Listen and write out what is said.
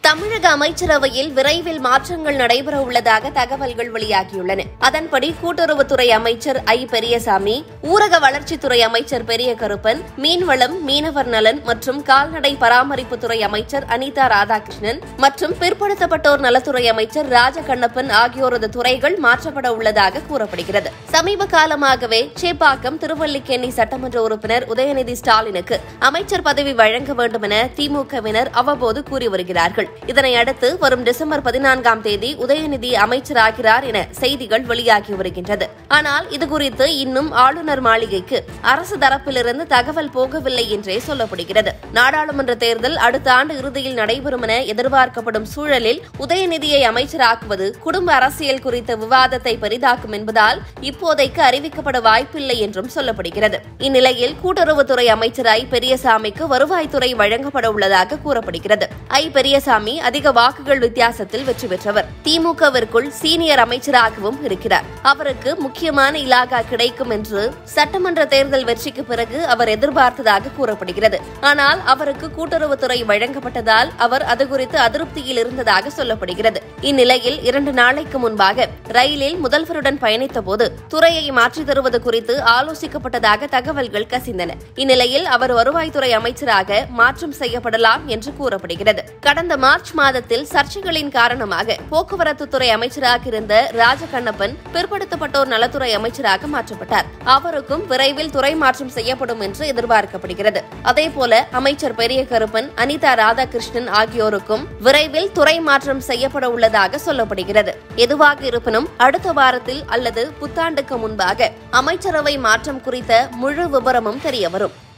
தமிழக அமைச்சரவையில் விரைவில் மாற்றங்கள் நடைபெற உள்ளதாக தகவல்கள் வெளியாகியுள்ளன அதன்படி கூட்டுறவுத்துறை அமைச்சர் ஐ பெரியசாமி ஊரக வளர்ச்சித்துறை அமைச்சர் பெரிய கருப்பன் மீன்வளம் மீனவர் நலன் மற்றும் கால்நடை பராமரிப்புத்துறை அமைச்சர் அனிதா ராதாகிருஷ்ணன் மற்றும் பிற்படுத்தப்பட்டோர் நலத்துறை அமைச்சர் ராஜகண்ணப்பன் ஆகியோரது துறைகள் மாற்றப்பட உள்ளதாக கூறப்படுகிறது சமீப காலமாகவே சேப்பாக்கம் திருவல்லிக்கேணி சட்டமன்ற உறுப்பினர் உதயநிதி ஸ்டாலினுக்கு அமைச்சர் பதவி வழங்க வேண்டும் என திமுகவினர் அவ்வப்போது கூறி வருகிறார்கள் இதனை அடுத்து வரும் டிசம்பர் பதினான்காம் தேதி உதயநிதி அமைச்சராகிறார் என செய்திகள் வெளியாகி வருகின்றது ஆனால் இதுகுறித்து இன்னும் ஆளுநர் மாளிகைக்கு அரசு தரப்பிலிருந்து தகவல் போகவில்லை என்றே சொல்லப்படுகிறது நாடாளுமன்ற தேர்தல் அடுத்த ஆண்டு இறுதியில் நடைபெறும் என எதிர்பார்க்கப்படும் சூழலில் உதயநிதியை அமைச்சராக்குவது குடும்ப அரசியல் குறித்த விவாதத்தை பெரிதாக்கும் என்பதால் இப்போதைக்கு அறிவிக்கப்பட வாய்ப்பில்லை என்றும் சொல்லப்படுகிறது இந்நிலையில் கூட்டுறவுத்துறை அமைச்சர் ஐ பெரியசாமிக்கு வருவாய்த்துறை வழங்கப்பட உள்ளதாக கூறப்படுகிறது ஐ பெரியசாமி அதிக வாக்குகள் வித்தியாசத்தில் வெற்றி பெற்றவர் திமுகவிற்குள் சீனியர் அமைச்சராகவும் இருக்கிறார் அவருக்கு முக்கியமான இலாகா கிடைக்கும் என்று சட்டமன்ற தேர்தல் வெற்றிக்கு பிறகு அவர் எதிர்பார்த்ததாக கூறப்படுகிறது ஆனால் அவருக்கு கூட்டுறவுத்துறை வழங்கப்பட்டதால் அவர் அது குறித்து அதிருப்தியில் இருந்ததாக சொல்லப்படுகிறது இந்நிலையில் இரண்டு நாளைக்கு முன்பாக ரயிலில் முதல்வருடன் பயணித்த போது துறையை மாற்றித் தருவது குறித்து ஆலோசிக்கப்பட்டதாக தகவல்கள் கசிந்தன இந்நிலையில் அவர் வருவாய்த்துறை அமைச்சராக மாற்றம் செய்யப்படலாம் என்று கூறப்படுகிறது கடந்த மார்ச் மாதத்தில் சர்ச்சைகளின் காரணமாக போக்குவரத்துத்துறை அமைச்சராக இருந்த ராஜகண்ணப்பன் பிற்படுத்தப்பட்டோர் நலத்துறை அமைச்சராக மாற்றப்பட்டார் அவருக்கும் விரைவில் துறை மாற்றம் செய்யப்படும் என்று எதிர்பார்க்கப்படுகிறது அதேபோல அமைச்சர் பெரிய கருப்பன் அனிதா ராதாகிருஷ்ணன் ஆகியோருக்கும் விரைவில் துறை மாற்றம் செய்யப்பட உள்ளதாக சொல்லப்படுகிறது எதுவாக இருப்பினும் அடுத்த வாரத்தில் அல்லது புத்தாண்டுக்கு முன்பாக அமைச்சரவை மாற்றம் குறித்த முழு விவரமும் தெரியவரும்